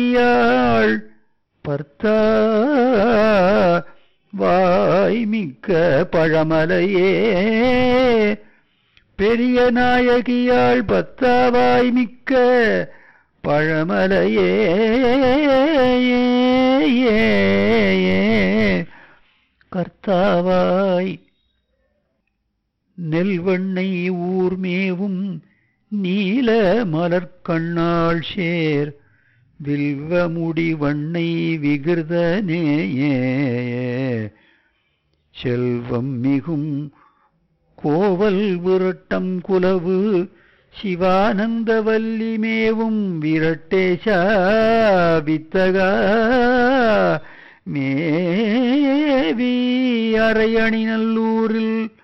யாழ் பர்த்தா வாய்மிக்க பழமலையே பெரிய நாயகியாள் பத்தாவாய் மிக்க பழமலையே கர்த்தாவாய் நெல்வண்ணை ஊர்மேவும் நீல மலர்கண்ணாள் சேர் வில்வமுடி வண்ணை விகிருதனேயே செல்வம் மிகும் கோவல் விரட்டம் குலவு சிவானந்தவல்லி மேவும் விரட்டேஷா வித்தகா மேவி அரையணி நல்லூரில்